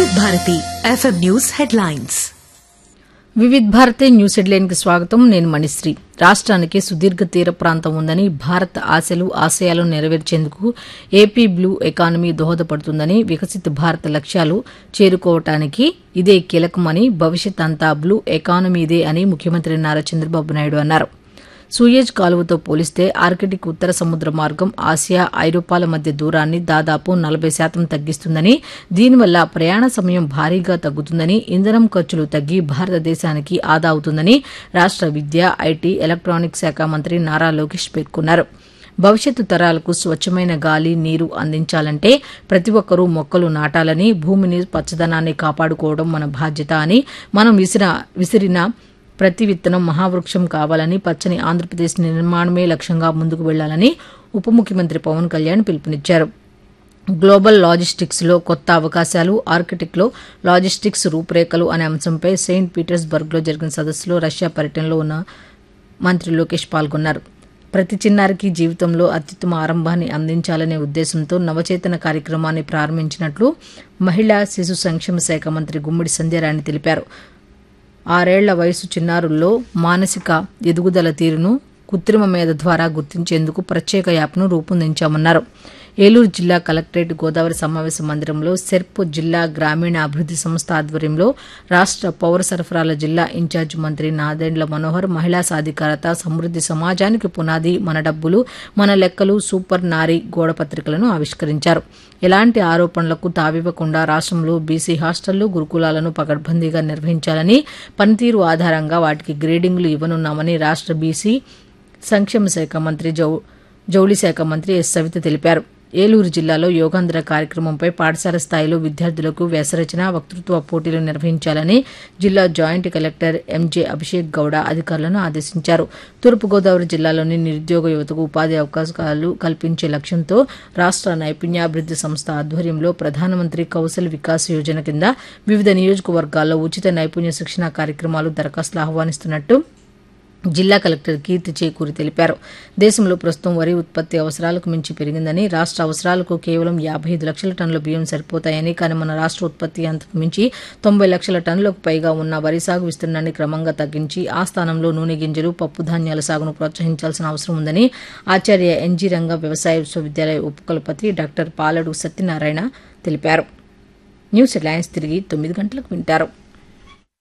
Vividh Bharati FM news headlines Vividh Bharati news headline కి స్వాగతం నేను మణిశ్రీ రాష్ట్రానికి సుదీర్ఘ తీర ప్రాంతం ఉందని భారత్ ఆశలు ఆశయాలను నెరవేర్చేందుకు ఏపీ బ్లూ ఎకానమీ దోహదపడుతుందని వికసిత భారత్ లక్ష్యాలు చేరుకోవటానికి ఇదే కీలకమని భవిష్యత్ అంతా బ్లూ ఎకానమీదే అని ముఖ్యమంత్రి నారా చంద్రబాబు నాయుడు అన్నారు సూయేజ్ కాలువతో పోలిస్తే ఆర్కిటిక్ ఉత్తర సముద్ర మార్గం ఆసియా ఐరోపాల మధ్య దూరాన్ని దాదాపు నలభై శాతం తగ్గిస్తుందని దీనివల్ల ప్రయాణ సమయం భారీగా తగ్గుతుందని ఇంధనం ఖర్చులు తగ్గి భారతదేశానికి ఆదా అవుతుందని రాష్ట విద్య ఐటీ ఎలక్ట్రానిక్స్ శాఖ మంత్రి నారా లోకేష్ పేర్కొన్నారు భవిష్యత్తు తరాలకు స్వచ్ఛమైన గాలి నీరు అందించాలంటే ప్రతి ఒక్కరూ మొక్కలు నాటాలని భూమిని పచ్చదనాన్ని కాపాడుకోవడం మన బాధ్యత అని మనం విసిర విసిరిన ప్రతి విత్తనం మహావృక్షం కావాలని పచ్చని ఆంధ్రప్రదేశ్ నిర్మాణమే లక్ష్యంగా ముందుకు వెళ్లాలని ఉప ముఖ్యమంత్రి పవన్ కళ్యాణ్ పిలుపునిచ్చారు గ్లోబల్ లాజిస్టిక్స్ లో కొత్త అవకాశాలు ఆర్కిటిక్ లో లాజిస్టిక్స్ రూపురేఖలు అనే అంశంపై సెయింట్ పీటర్స్బర్గ్ లో జరిగిన సదస్సులో రష్యా పర్యటనలో ఉన్న మంత్రి లోకేష్ పాల్గొన్నారు ప్రతి చిన్నారికి జీవితంలో అత్యుత్తమ ఆరంభాన్ని అందించాలనే ఉద్దేశంతో నవచేతన కార్యక్రమాన్ని ప్రారంభించినట్లు మహిళా శిశు సంక్షేమ శాఖ మంత్రి గుమ్మడి సంధ్యారాణి తెలిపారు ఆరేళ్ల వయసు చిన్నారుల్లో మానసిక ఎదుగుదల తీరును కృత్రిమ మేధ ద్వారా గుర్తించేందుకు ప్రత్యేక యాప్ను రూపొందించామన్నారు ఏలూరు జిల్లా కలెక్టరేట్ గోదావరి సమావేశ మందిరంలో సెర్ప్ జిల్లా గ్రామీణ అభివృద్ది సంస్థ ఆధ్వర్యంలో రాష్ట పౌర సరఫరాల జిల్లా ఇన్ఛార్జ్ మంత్రి నాదెండ్ల మనోహర్ మహిళా సాధికారత సమృద్ది సమాజానికి పునాది మన డబ్బులు మన లెక్కలు సూపర్ నారీ గోడ పత్రికలను ఆవిష్కరించారు ఎలాంటి ఆరోపణలకు తావివ్వకుండా రాష్ట్రంలో బీసీ హాస్టళ్లు గురుకులాలను పకడ్బందీగా నిర్వహించాలని పనితీరు ఆధారంగా వాటికి గ్రేడింగ్లు ఇవ్వనున్నామని రాష్ట బీసీ సంక్షేమ శాఖ మంత్రి జౌ జౌళి శాఖ మంత్రి ఎస్ సవిత తెలిపారు ఏలూరు జిల్లాలో యోగాంధ్ర కార్యక్రమంపై పాఠశాల స్థాయిలో విద్యార్థులకు వ్యాసరచన వక్తృత్వ పోటీలు నిర్వహించాలని జిల్లా joint collector MJ Abhishek Gowda అధికారులను ఆదేశించారు తూర్పుగోదావరి జిల్లాలోని నిరుద్యోగ యువతకు ఉపాధి అవకాశాలు కల్పించే లక్ష్యంతో రాష్ట నైపుణ్యాభివృద్ది సంస్థ ఆధ్వర్యంలో ప్రధానమంత్రి కౌశల్ వికాస్ యోజన కింద వివిధ నియోజకవర్గాల్లో ఉచిత నైపుణ్య శిక్షణ కార్యక్రమాలు దరఖాస్తులు ఆహ్వానిస్తున్నట్టు జిల్లా కలెక్టర్ కీర్తి చేకూరి తెలిపారు దేశంలో ప్రస్తుతం వరి ఉత్పత్తి అవసరాలకు మించి పెరిగిందని రాష్ట్ర అవసరాలకు కేవలం యాభై ఐదు లక్షల టన్నుల బియ్యం సరిపోతాయని కానీ మన రాష్ట్ర ఉత్పత్తి అంతకు మించి తొంభై లక్షల టన్నులకు పైగా ఉన్న వరి సాగు విస్తీర్ణాన్ని క్రమంగా తగ్గించి ఆ స్థానంలో నూనె గింజలు పప్పు ధాన్యాల సాగును ప్రోత్సహించాల్సిన అవసరం ఉందని ఆచార్య ఎన్జీ రంగ వ్యవసాయ విశ్వవిద్యాలయ ఉపకులపతి డాక్టర్ పాలడు సత్యనారాయణ తెలిపారు న్యూస్ హెడ్లైన్స్ తిరిగి తొమ్మిది గంటలకు వింటారు